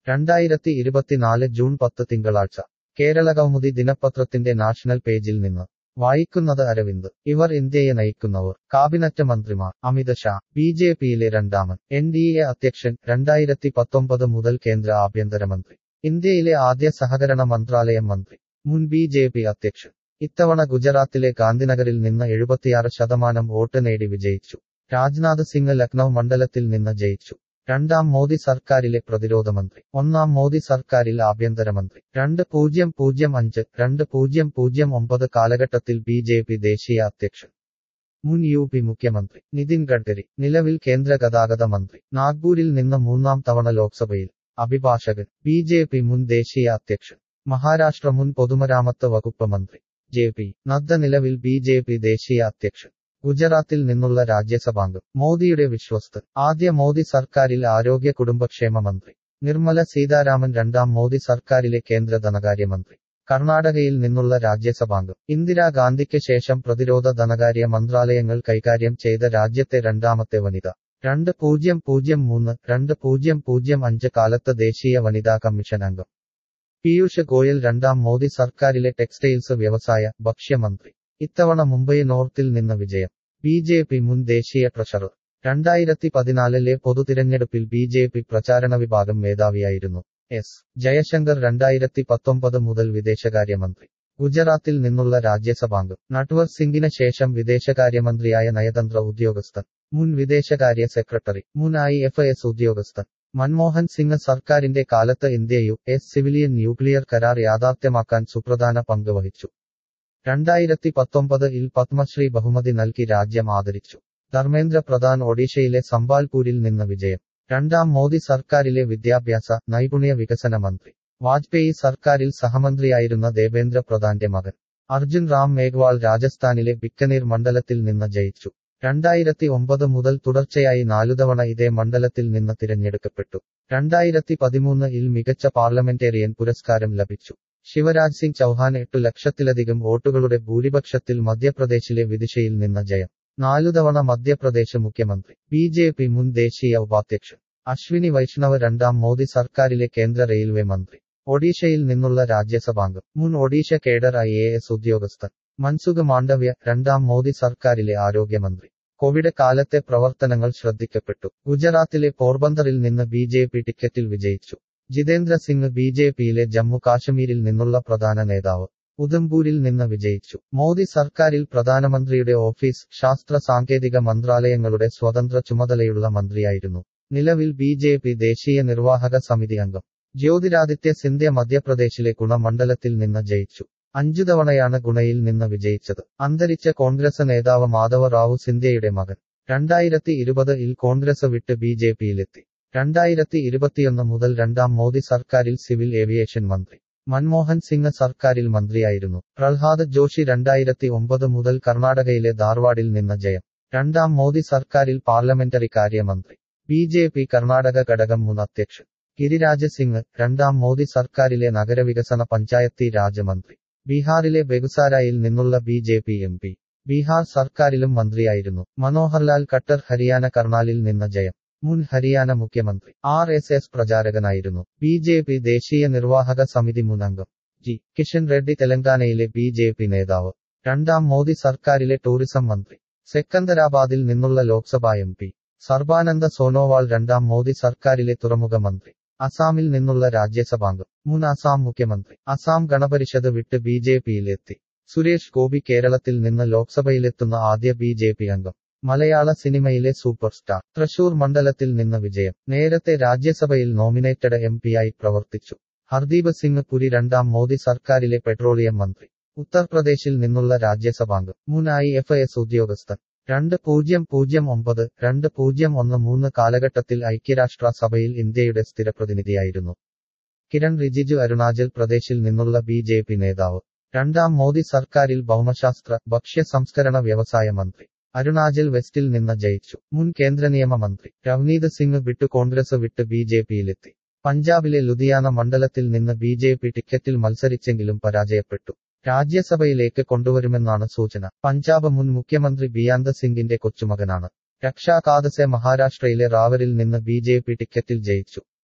രണ്ടായിരത്തി ഇരുപത്തിനാല് ജൂൺ പത്ത് തിങ്കളാഴ്ച കേരളകൗമുദി ദിനപത്രത്തിന്റെ നാഷണൽ പേജിൽ നിന്ന് വായിക്കുന്നത് അരവിന്ദ് ഇവർ ഇന്ത്യയെ നയിക്കുന്നവർ കാബിനറ്റ് മന്ത്രിമാർ അമിത് ഷാ ബി ജെ പിയിലെ രണ്ടാമൻ എൻ ഡി എ അധ്യക്ഷൻ രണ്ടായിരത്തി പത്തൊമ്പത് മുതൽ കേന്ദ്ര ആഭ്യന്തരമന്ത്രി ഇന്ത്യയിലെ ആദ്യ സഹകരണ മന്ത്രാലയം മന്ത്രി മുൻ ബി ജെ പി അധ്യക്ഷൻ ഇത്തവണ ഗുജറാത്തിലെ ഗാന്ധിനഗറിൽ നിന്ന് എഴുപത്തിയാറ് ശതമാനം വോട്ട് നേടി വിജയിച്ചു രാജ്നാഥ് സിംഗ് ലക്നൌ മണ്ഡലത്തിൽ നിന്ന് ജയിച്ചു രണ്ടാം മോദി സർക്കാരിലെ പ്രതിരോധ മന്ത്രി ഒന്നാം മോദി സർക്കാരിൽ ആഭ്യന്തരമന്ത്രി രണ്ട് പൂജ്യം പൂജ്യം അഞ്ച് രണ്ട് പൂജ്യം പൂജ്യം ഒമ്പത് കാലഘട്ടത്തിൽ ബി ജെ പി ദേശീയ അധ്യക്ഷൻ മുൻ യു പി മുഖ്യമന്ത്രി നിതിൻ ഗഡ്കരി നിലവിൽ കേന്ദ്ര ഗതാഗത മന്ത്രി നാഗ്പൂരിൽ നിന്ന് മൂന്നാം തവണ ലോക്സഭയിൽ അഭിഭാഷകൻ ബി ജെ പി മുൻ ദേശീയ അധ്യക്ഷൻ മഹാരാഷ്ട്ര മുൻ പൊതുമരാമത്ത് വകുപ്പ് മന്ത്രി ജെ പി നദ്ദ നിലവിൽ ബി ജെ പി ദേശീയ അധ്യക്ഷൻ ഗുജറാത്തിൽ നിന്നുള്ള രാജ്യസഭാംഗം മോദിയുടെ വിശ്വസ്തൻ ആദ്യ മോദി സർക്കാരിൽ ആരോഗ്യ കുടുംബക്ഷേമ മന്ത്രി നിർമ്മല സീതാരാമൻ രണ്ടാം മോദി സർക്കാരിലെ കേന്ദ്ര ധനകാര്യമന്ത്രി കർണാടകയിൽ നിന്നുള്ള രാജ്യസഭാംഗം ഇന്ദിരാഗാന്ധിക്ക് ശേഷം പ്രതിരോധ ധനകാര്യ മന്ത്രാലയങ്ങൾ കൈകാര്യം ചെയ്ത രാജ്യത്തെ രണ്ടാമത്തെ വനിത രണ്ട് പൂജ്യം പൂജ്യം മൂന്ന് രണ്ട് പൂജ്യം പൂജ്യം അഞ്ച് കാലത്ത് ദേശീയ വനിതാ കമ്മീഷൻ അംഗം പീയൂഷ് ഗോയൽ രണ്ടാം മോദി സർക്കാരിലെ ടെക്സ്റ്റൈൽസ് വ്യവസായ ഭക്ഷ്യമന്ത്രി ഇത്തവണ മുംബൈ നോർത്തിൽ നിന്ന് വിജയം ബി ജെ പി മുൻ ദേശീയ ട്രഷറർ രണ്ടായിരത്തി പതിനാലിലെ പൊതുതിരഞ്ഞെടുപ്പിൽ ബി ജെ പി പ്രചാരണ വിഭാഗം മേധാവിയായിരുന്നു എസ് ജയശങ്കർ രണ്ടായിരത്തി പത്തൊമ്പത് മുതൽ വിദേശകാര്യമന്ത്രി ഗുജറാത്തിൽ നിന്നുള്ള രാജ്യസഭാംഗം നട്വർ സിംഗിന് ശേഷം വിദേശകാര്യമന്ത്രിയായ നയതന്ത്ര ഉദ്യോഗസ്ഥൻ മുൻ വിദേശകാര്യ സെക്രട്ടറി മുൻ ഐ എഫ് എസ് ഉദ്യോഗസ്ഥൻ മൻമോഹൻ സിംഗ് സർക്കാരിന്റെ കാലത്ത് India U S civilian nuclear കരാർ യാഥാർത്ഥ്യമാക്കാൻ സുപ്രധാന പങ്ക് വഹിച്ചു രണ്ടായിരത്തി പത്തൊമ്പത് ഇൽ പത്മശ്രീ ബഹുമതി നൽകി രാജ്യം ആദരിച്ചു ധർമ്മേന്ദ്ര പ്രധാൻ ഒഡീഷയിലെ സംബാൽപൂരിൽ നിന്ന് വിജയം രണ്ടാം മോദി സർക്കാരിലെ വിദ്യാഭ്യാസ നൈപുണ്യ വികസന മന്ത്രി വാജ്പേയി സർക്കാരിൽ സഹമന്ത്രിയായിരുന്ന ദേവേന്ദ്ര പ്രധാന്റെ മകൻ അർജുൻ റാം മേഘ്വാൾ രാജസ്ഥാനിലെ ബിക്കനീർ മണ്ഡലത്തിൽ നിന്ന് ജയിച്ചു രണ്ടായിരത്തി ഒമ്പത് മുതൽ തുടർച്ചയായി നാലുതവണ ഇതേ മണ്ഡലത്തിൽ നിന്ന് തിരഞ്ഞെടുക്കപ്പെട്ടു രണ്ടായിരത്തി പതിമൂന്ന് ഇൽ മികച്ച പാർലമെന്റേറിയൻ പുരസ്കാരം ലഭിച്ചു ശിവരാജ് സിംഗ് ചൌഹാൻ എട്ടു ലക്ഷത്തിലധികം വോട്ടുകളുടെ ഭൂരിപക്ഷത്തിൽ മധ്യപ്രദേശിലെ വിദിശയിൽ നിന്ന് ജയം നാലുതവണ മധ്യപ്രദേശ് മുഖ്യമന്ത്രി ബി ജെ പി മുൻ ദേശീയ ഉപാധ്യക്ഷൻ അശ്വിനി വൈഷ്ണവ് രണ്ടാം മോദി സർക്കാരിലെ കേന്ദ്ര റെയിൽവേ മന്ത്രി ഒഡീഷയിൽ നിന്നുള്ള രാജ്യസഭാംഗം മുൻ Odisha cadre I A S ഉദ്യോഗസ്ഥൻ മൻസുഖ് മാണ്ഡവ്യ രണ്ടാം മോദി സർക്കാരിലെ ആരോഗ്യമന്ത്രി കോവിഡ് കാലത്തെ പ്രവർത്തനങ്ങൾ ശ്രദ്ധിക്കപ്പെട്ടു ഗുജറാത്തിലെ പോർബന്തറിൽ നിന്ന് ബി ജെ പി ടിക്കറ്റിൽ വിജയിച്ചു ജിതേന്ദ്ര സിംഗ് ബി ജെ പിയിലെ ജമ്മു കാശ്മീരിൽ നിന്നുള്ള പ്രധാന നേതാവ് ഉദംപൂരിൽ നിന്ന് വിജയിച്ചു മോദി സർക്കാരിൽ പ്രധാനമന്ത്രിയുടെ ഓഫീസ് ശാസ്ത്ര സാങ്കേതിക മന്ത്രാലയങ്ങളുടെ സ്വതന്ത്ര ചുമതലയുള്ള മന്ത്രിയായിരുന്നു നിലവിൽ ബി ജെ പി ദേശീയ നിർവാഹക സമിതി അംഗം ജ്യോതിരാദിത്യ സിന്ധ്യ മധ്യപ്രദേശിലെ ഗുണ മണ്ഡലത്തിൽ നിന്ന് ജയിച്ചു അഞ്ചു തവണയാണ് ഗുണയിൽ നിന്ന് വിജയിച്ചത് അന്തരിച്ച കോൺഗ്രസ് നേതാവ് മാധവ റാവു സിന്ധ്യയുടെ മകൻ രണ്ടായിരത്തി ഇരുപത് ഇൽ കോൺഗ്രസ് വിട്ട് ബി ജെ പിയിലെത്തി രണ്ടായിരത്തി ഇരുപത്തിയൊന്ന് മുതൽ രണ്ടാം മോദി സർക്കാരിൽ സിവിൽ ഏവിയേഷൻ മന്ത്രി മൻമോഹൻ സിംഗ് സർക്കാരിൽ മന്ത്രിയായിരുന്നു പ്രഹ്ലാദ് ജോഷി രണ്ടായിരത്തി ഒമ്പത് മുതൽ കർണാടകയിലെ ധാർവാഡിൽ നിന്ന് ജയം രണ്ടാം മോദി സർക്കാരിൽ പാർലമെന്ററി കാര്യമന്ത്രി ബി ജെ പി കർണാടക ഘടകം മുൻ അധ്യക്ഷൻ ഗിരിരാജ് സിംഗ് രണ്ടാം മോദി സർക്കാരിലെ നഗരവികസന പഞ്ചായത്തി രാജ് മന്ത്രി ബീഹാറിലെ ബെഗുസാരായിൽ നിന്നുള്ള B J P M P Bihar സർക്കാരിലും മന്ത്രിയായിരുന്നു മനോഹർലാൽ ഖട്ടർ ഹരിയാന കർണാലിൽ നിന്ന് ജയം മുൻ ഹരിയാന മുഖ്യമന്ത്രി ആർ എസ് എസ് പ്രചാരകനായിരുന്നു ബി ജെ പി ദേശീയ നിർവാഹക സമിതി മുൻ അംഗം ജി കിഷൻ റെഡ്ഡി തെലങ്കാനയിലെ ബി ജെ പി നേതാവ് രണ്ടാം മോദി സർക്കാരിലെ ടൂറിസം മന്ത്രി സെക്കന്ദരാബാദിൽ നിന്നുള്ള ലോക്സഭാ എം പി സർബാനന്ദ സോനോവാൾ രണ്ടാം മോദി സർക്കാരിലെ തുറമുഖ മന്ത്രി അസാമിൽ നിന്നുള്ള രാജ്യസഭാംഗം മുൻ അസാം മുഖ്യമന്ത്രി അസാം ഗണപരിഷത്ത് വിട്ട് ബി ജെ പിയിലെത്തി സുരേഷ് ഗോപി കേരളത്തിൽ നിന്ന് ലോക്സഭയിലെത്തുന്ന ആദ്യ ബി ജെ പി അംഗം മലയാള സിനിമയിലെ സൂപ്പർ സ്റ്റാർ തൃശൂർ മണ്ഡലത്തിൽ നിന്ന് വിജയം നേരത്തെ രാജ്യസഭയിൽ നോമിനേറ്റഡ് എം പിയായി പ്രവർത്തിച്ചു ഹർദീപ് സിംഗ് പുരി രണ്ടാം മോദി സർക്കാരിലെ പെട്രോളിയം മന്ത്രി ഉത്തർപ്രദേശിൽ നിന്നുള്ള രാജ്യസഭാംഗം മുൻ ഐ എഫ് എസ് ഉദ്യോഗസ്ഥൻ രണ്ട് പൂജ്യം പൂജ്യം ഒമ്പത് രണ്ട് പൂജ്യം ഒന്ന് മൂന്ന് കാലഘട്ടത്തിൽ ഐക്യരാഷ്ട്ര സഭയിൽ ഇന്ത്യയുടെ സ്ഥിരപ്രതിനിധിയായിരുന്നു കിരൺ റിജിജു അരുണാചൽ പ്രദേശിൽ നിന്നുള്ള ബി ജെ പി നേതാവ് രണ്ടാം മോദി സർക്കാരിൽ ഭൗമശാസ്ത്ര ഭക്ഷ്യ സംസ്കരണ വ്യവസായ മന്ത്രി അരുണാചൽ വെസ്റ്റിൽ നിന്ന് ജയിച്ചു മുൻ കേന്ദ്ര നിയമ മന്ത്രി രവ്നീത് സിംഗ് വിട്ടു കോൺഗ്രസ് വിട്ട് ബി ജെ പിയിലെത്തി പഞ്ചാബിലെ ലുധിയാന മണ്ഡലത്തിൽ നിന്ന് ബി ജെ പി ടിക്കറ്റിൽ മത്സരിച്ചെങ്കിലും പരാജയപ്പെട്ടു രാജ്യസഭയിലേക്ക് കൊണ്ടുവരുമെന്നാണ് സൂചന പഞ്ചാബ് മുൻ മുഖ്യമന്ത്രി ബിയാന്ത സിംഗിന്റെ കൊച്ചുമകനാണ് രക്ഷാ കാദസെ മഹാരാഷ്ട്രയിലെ റാവറിൽ നിന്ന് ബി ജെ പി ടിക്കറ്റിൽ ജയിച്ചു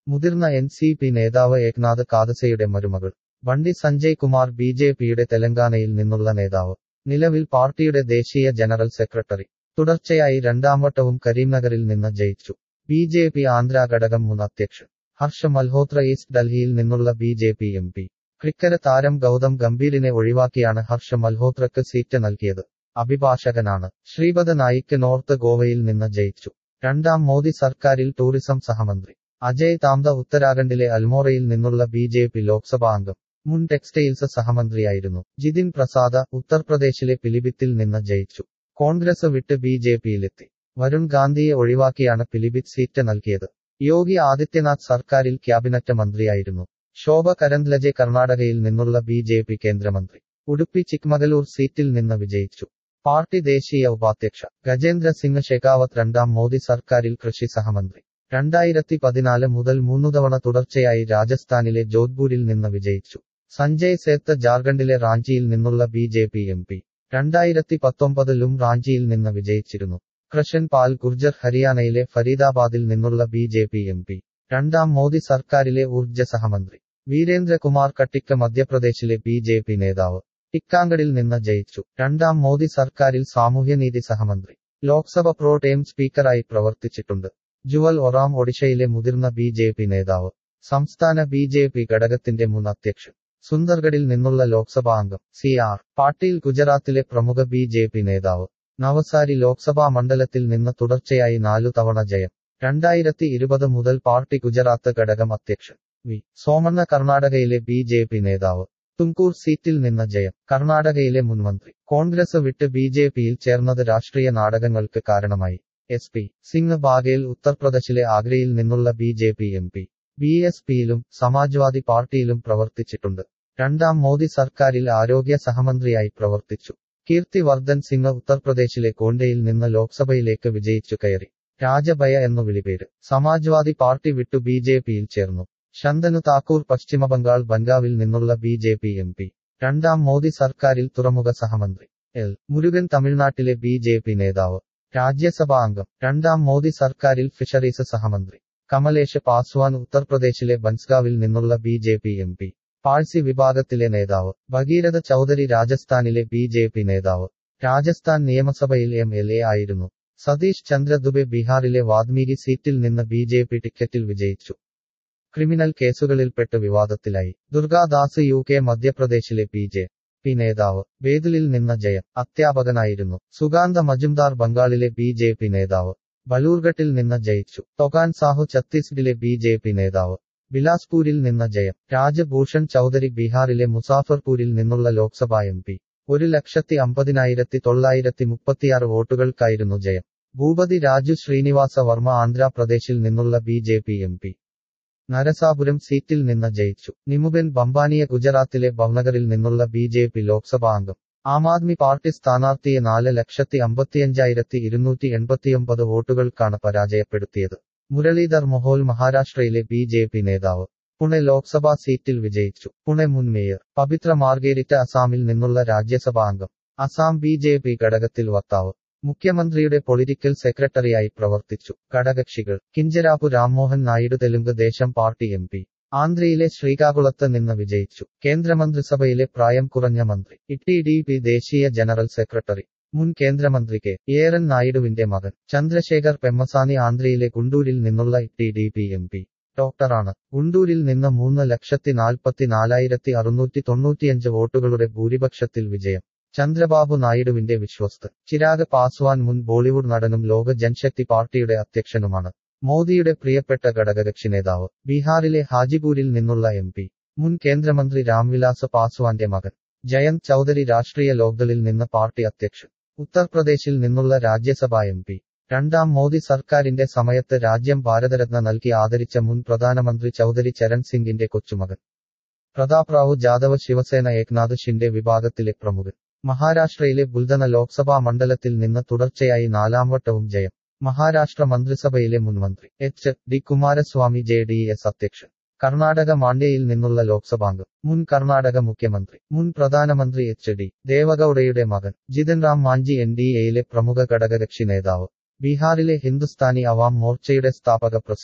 മുതിർന്ന എൻ സി പി നേതാവ് ഏക്നാഥ് കാദസയുടെ മരുമകൾ ബണ്ടി സഞ്ജയ് കുമാർ ബി ജെ പിയുടെ തെലങ്കാനയിൽ നിന്നുള്ള നേതാവ് നിലവിൽ പാർട്ടിയുടെ ദേശീയ ജനറൽ സെക്രട്ടറി തുടർച്ചയായി രണ്ടാം വട്ടവും കരീംനഗറിൽ നിന്ന് ജയിച്ചു ബി ജെ പി ആന്ധ്ര ഘടകം മുൻ അധ്യക്ഷൻ ഹർഷ മൽഹോത്ര ഈസ്റ്റ് ഡൽഹിയിൽ നിന്നുള്ള B J P M P cricket താരം ഗൗതം ഗംഭീരിനെ ഒഴിവാക്കിയാണ് ഹർഷ മൽഹോത്രക്ക് സീറ്റ് നൽകിയത് അഭിഭാഷകനാണ് ശ്രീപദ നായിക്ക് നോർത്ത് ഗോവയിൽ നിന്ന് ജയിച്ചു രണ്ടാം മോദി സർക്കാരിൽ ടൂറിസം സഹമന്ത്രി അജയ് താംദ ഉത്തരാഖണ്ഡിലെ അൽമോറയിൽ നിന്നുള്ള ബി ജെ പി ലോക്സഭാ അംഗം മുൻ ടെക്സ്റ്റൈൽസ് സഹമന്ത്രിയായിരുന്നു ജിതിൻ പ്രസാദ ഉത്തർപ്രദേശിലെ പിലിഭിത്തിൽ നിന്ന് ജയിച്ചു കോൺഗ്രസ് വിട്ട് ബി ജെ പിയിലെത്തി വരുൺ ഗാന്ധിയെ ഒഴിവാക്കിയാണ് പിലിഭിത്ത് സീറ്റ് നൽകിയത് യോഗി ആദിത്യനാഥ് സർക്കാരിൽ ക്യാബിനറ്റ് മന്ത്രിയായിരുന്നു ശോഭ കരന്ദ്ലജെ കർണാടകയിൽ നിന്നുള്ള ബി ജെ പി കേന്ദ്രമന്ത്രി ഉടുപ്പി ചിക്മഗലൂർ സീറ്റിൽ നിന്ന് വിജയിച്ചു പാർട്ടി ദേശീയ ഉപാധ്യക്ഷ ഗജേന്ദ്ര സിംഗ് ഷെഖാവത്ത് രണ്ടാം മോദി സർക്കാരിൽ കൃഷി സഹമന്ത്രി രണ്ടായിരത്തി പതിനാല് മുതൽ മൂന്നു തവണ തുടർച്ചയായി രാജസ്ഥാനിലെ ജോധ്പൂരിൽ നിന്ന് വിജയിച്ചു സഞ്ജയ് സേത്ത് ജാർഖണ്ഡിലെ റാഞ്ചിയിൽ നിന്നുള്ള B J P M P രണ്ടായിരത്തി പത്തൊമ്പതിലും റാഞ്ചിയിൽ നിന്ന് വിജയിച്ചിരുന്നു കൃഷൻ പാൽ ഗുർജർ ഹരിയാനയിലെ ഫരീദാബാദിൽ നിന്നുള്ള B J P M P രണ്ടാം മോദി സർക്കാരിലെ ഊർജ്ജ സഹമന്ത്രി വീരേന്ദ്രകുമാർ കട്ടിക്ക് മധ്യപ്രദേശിലെ ബി ജെ പി നേതാവ് ടിക്കാങ്കഡിൽ നിന്ന് ജയിച്ചു രണ്ടാം മോദി സർക്കാരിൽ സാമൂഹ്യനീതി സഹമന്ത്രി ലോക്സഭ പ്രോ ടൈം സ്പീക്കറായി പ്രവർത്തിച്ചിട്ടുണ്ട് ജുവൽ ഒറാം ഒഡീഷയിലെ മുതിർന്ന ബി ജെ പി നേതാവ് സംസ്ഥാന ബി ജെ പി ഘടകത്തിന്റെ മുൻ അധ്യക്ഷൻ സുന്ദർഗഡിൽ നിന്നുള്ള ലോക്സഭാ അംഗം സി ആർ പാട്ടീൽ ഗുജറാത്തിലെ പ്രമുഖ ബി ജെ പി നേതാവ് നവസാരി ലോക്സഭാ മണ്ഡലത്തിൽ നിന്ന് തുടർച്ചയായി നാലു തവണ ജയം രണ്ടായിരത്തി ഇരുപത് മുതൽ പാർട്ടി ഗുജറാത്ത് ഘടകം അധ്യക്ഷൻ വി സോമണ്ണ കർണാടകയിലെ ബി ജെ പി നേതാവ് തുംകൂർ സീറ്റിൽ നിന്ന് ജയം കർണാടകയിലെ മുൻമന്ത്രി കോൺഗ്രസ് വിട്ട് ബി ജെ പിയിൽ ചേർന്നത് രാഷ്ട്രീയ നാടകങ്ങൾക്ക് കാരണമായി എസ് പി സിംഗ് ബാഗേൽ ഉത്തർപ്രദേശിലെ ആഗ്രയിൽ നിന്നുള്ള B J P M P B S പിയിലും സമാജ്വാദി പാർട്ടിയിലും പ്രവർത്തിച്ചിട്ടുണ്ട് രണ്ടാം മോദി സർക്കാരിൽ ആരോഗ്യ സഹമന്ത്രിയായി പ്രവർത്തിച്ചു കീർത്തി വർദ്ധൻ സിംഗ് ഉത്തർപ്രദേശിലെ കോണ്ടയിൽ നിന്ന് ലോക്സഭയിലേക്ക് വിജയിച്ചു കയറി രാജഭയ എന്നു വിളിപേര് സമാജ്വാദി പാർട്ടി വിട്ടു ബി ജെ പിയിൽ ചേർന്നു ശന്തനു താക്കൂർ പശ്ചിമബംഗാൾ ബംഗാവിൽ നിന്നുള്ള B J P M P രണ്ടാം മോദി സർക്കാരിൽ തുറമുഖ സഹമന്ത്രി എൽ മുരുകൻ തമിഴ്നാട്ടിലെ ബി ജെ പി നേതാവ് രാജ്യസഭാ അംഗം രണ്ടാം മോദി സർക്കാരിൽ ഫിഷറീസ് സഹമന്ത്രി കമലേഷ് പാസ്വാൻ ഉത്തർപ്രദേശിലെ ബൻസ്ഗാവിൽ നിന്നുള്ള B J P M P Parsi വിഭാഗത്തിലെ നേതാവ് ഭഗീരഥ ചൌധരി രാജസ്ഥാനിലെ ബി ജെ പി നേതാവ് രാജസ്ഥാൻ നിയമസഭയിൽ എം എൽ എ ആയിരുന്നു സതീഷ് ചന്ദ്ര ദുബെ ബീഹാറിലെ വാത്മീകി സീറ്റിൽ നിന്ന് ബി ജെ പി ടിക്കറ്റിൽ വിജയിച്ചു ക്രിമിനൽ കേസുകളിൽപ്പെട്ട് വിവാദത്തിലായി ദുർഗാദാസ് യു കെ മധ്യപ്രദേശിലെ പി ജെ പി നേതാവ് ബേതുലിൽ നിന്ന് ജയം അധ്യാപകനായിരുന്നു സുഗാന്ത മജുംദാർ ബംഗാളിലെ ബി ജെ പി നേതാവ് ബലൂർഘട്ടിൽ നിന്ന് ജയിച്ചു തൊകാൻ സാഹു ഛത്തീസ്ഗഡിലെ ബി ജെ പി നേതാവ് ബിലാസ്പൂരിൽ നിന്ന് ജയം രാജഭൂഷൺ ചൌധരി ബീഹാറിലെ മുസാഫർപൂരിൽ നിന്നുള്ള ലോക്സഭാ എം പി ഒരു ലക്ഷത്തി അമ്പതിനായിരത്തി തൊള്ളായിരത്തി മുപ്പത്തിയാറ് വോട്ടുകൾക്കായിരുന്നു ജയം ഭൂപതി രാജു ശ്രീനിവാസ വർമ്മ ആന്ധ്രാപ്രദേശിൽ നിന്നുള്ള B J P M P Narasapuram സീറ്റിൽ നിന്ന് ജയിച്ചു നിമുബെൻ ബംബാനിയ ഗുജറാത്തിലെ ഭവ്നഗറിൽ നിന്നുള്ള ബി ജെ പി ലോക്സഭാ അംഗം ആം ആദ്മി പാർട്ടി സ്ഥാനാർത്ഥിയെ നാല് ലക്ഷത്തി അമ്പത്തിയഞ്ചായിരത്തി ഇരുന്നൂറ്റി എൺപത്തിയൊമ്പത് വോട്ടുകൾക്കാണ് പരാജയപ്പെടുത്തിയത് മുരളീധർ മൊഹോൽ മഹാരാഷ്ട്രയിലെ ബി ജെ പി നേതാവ് പുണെ ലോക്സഭാ സീറ്റിൽ വിജയിച്ചു പുണെ മുൻ മേയർ പവിത്ര മാർഗേരിറ്റ അസാമിൽ നിന്നുള്ള രാജ്യസഭാ അംഗം അസാം ബി ജെ പി ഘടകത്തിൽ വക്താവ് മുഖ്യമന്ത്രിയുടെ പൊളിറ്റിക്കൽ സെക്രട്ടറിയായി പ്രവർത്തിച്ചു ഘടകക്ഷികൾ കിഞ്ചരാപു Rammohan Naidu Telugu Desam party M P ആന്ധ്രയിലെ ശ്രീകാകുളത്ത് നിന്ന് വിജയിച്ചു കേന്ദ്രമന്ത്രിസഭയിലെ പ്രായം കുറഞ്ഞ മന്ത്രി ഇട്ടി ഡി പി ദേശീയ ജനറൽ സെക്രട്ടറി മുൻ കേന്ദ്രമന്ത്രി കെ ഏറൻ നായിഡുവിന്റെ മകൻ ചന്ദ്രശേഖർ പെമ്മസാനി ആന്ധ്രയിലെ ഗുണ്ടൂരിൽ നിന്നുള്ള T D P M P ഡോക്ടറാണ് ഗുണ്ടൂരിൽ നിന്ന് മൂന്ന് ലക്ഷത്തി നാൽപ്പത്തി നാലായിരത്തി അറുന്നൂറ്റി തൊണ്ണൂറ്റിയഞ്ച് വോട്ടുകളുടെ ഭൂരിപക്ഷത്തിൽ വിജയം ചന്ദ്രബാബു നായിഡുവിന്റെ വിശ്വസ്ത് ചിരാഗ് പാസ്വാൻ മുൻ ബോളിവുഡ് നടനും ലോക ജൻശക്തി പാർട്ടിയുടെ അധ്യക്ഷനുമാണ് മോദിയുടെ പ്രിയപ്പെട്ട ഘടകകക്ഷി നേതാവ് ബീഹാറിലെ ഹാജിപൂരിൽ നിന്നുള്ള എം പി മുൻ കേന്ദ്രമന്ത്രി രാംവിലാസ് പാസ്വാന്റെ മകൻ ജയന്ത് ചൌധരി രാഷ്ട്രീയ ലോക്ദളിൽ നിന്ന് പാർട്ടി അധ്യക്ഷൻ ഉത്തർപ്രദേശിൽ നിന്നുള്ള രാജ്യസഭാ എം പി രണ്ടാം മോദി സർക്കാരിന്റെ സമയത്ത് രാജ്യം ഭാരതരത്ന നൽകി ആദരിച്ച മുൻ പ്രധാനമന്ത്രി ചൌധരി ചരൺ സിംഗിന്റെ കൊച്ചുമകൻ പ്രതാപ് റാവു ജാദവ് ശിവസേന ഏക്നാഥ് ഷിൻഡെ വിഭാഗത്തിലെ പ്രമുഖൻ മഹാരാഷ്ട്രയിലെ ബുൽദന ലോക്സഭാ മണ്ഡലത്തിൽ നിന്ന് തുടർച്ചയായി നാലാം വട്ടവും ജയം മഹാരാഷ്ട്ര മന്ത്രിസഭയിലെ മുൻമന്ത്രി H D Kumaraswamy J D S അധ്യക്ഷൻ കർണാടക മാണ്ഡ്യയിൽ നിന്നുള്ള ലോക്സഭാംഗം മുൻ കർണാടക മുഖ്യമന്ത്രി മുൻ പ്രധാനമന്ത്രി എച്ച് ഡി ദേവഗൌഡയുടെ മകൻ ജിതൻ റാം മാഞ്ചി എൻ ഡി എയിലെ പ്രമുഖ ഘടകകക്ഷി നേതാവ് ബീഹാറിലെ ഹിന്ദുസ്ഥാനി അവാം മോർച്ചയുടെ സ്ഥാപക പ്രസിഡന്റ്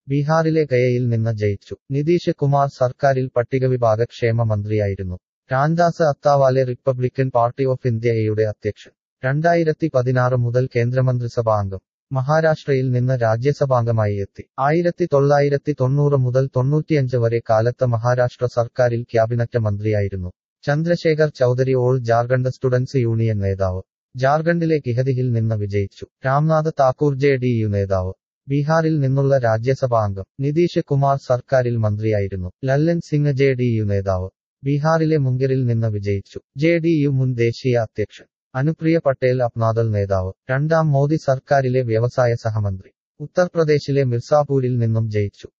ബീഹാറിലെ ഗയയിൽ നിന്ന് ജയിച്ചു നിതീഷ് കുമാർ സർക്കാരിൽ പട്ടികവിഭാഗ ക്ഷേമ മന്ത്രിയായിരുന്നു Ramdas Athawale Republican party of ഇന്ത്യയുടെ അധ്യക്ഷൻ രണ്ടായിരത്തി പതിനാറ് മുതൽ കേന്ദ്രമന്ത്രിസഭാ അംഗം മഹാരാഷ്ട്രയിൽ നിന്ന് രാജ്യസഭാംഗമായി എത്തി ആയിരത്തി തൊള്ളായിരത്തി തൊണ്ണൂറ് മുതൽ തൊണ്ണൂറ്റിയഞ്ച് വരെ കാലത്ത് മഹാരാഷ്ട്ര സർക്കാരിൽ ക്യാബിനറ്റ് മന്ത്രിയായിരുന്നു Chandrashekhar Choudhary all Jharkhand students union നേതാവ് ജാർഖണ്ഡിലെ ഗിഹദിയിൽ നിന്ന് വിജയിച്ചു Ramnath Thakur J D U നേതാവ് ബീഹാറിൽ നിന്നുള്ള രാജ്യസഭാ അംഗം നിതീഷ് കുമാർ സർക്കാരിൽ മന്ത്രിയായിരുന്നു Lalan Singh J D U നേതാവ് ബീഹാറിലെ മുംഗറിൽ നിന്ന് വിജയിച്ചു ജെ ഡി യു മുൻ ദേശീയ അധ്യക്ഷൻ അനുപ്രിയ പട്ടേൽ അപ്നാദൾ നേതാവ് രണ്ടാം മോദി സർക്കാരിലെ വ്യവസായ സഹമന്ത്രി ഉത്തർപ്രദേശിലെ മിർസാപൂരിൽ നിന്നും ജയിച്ചു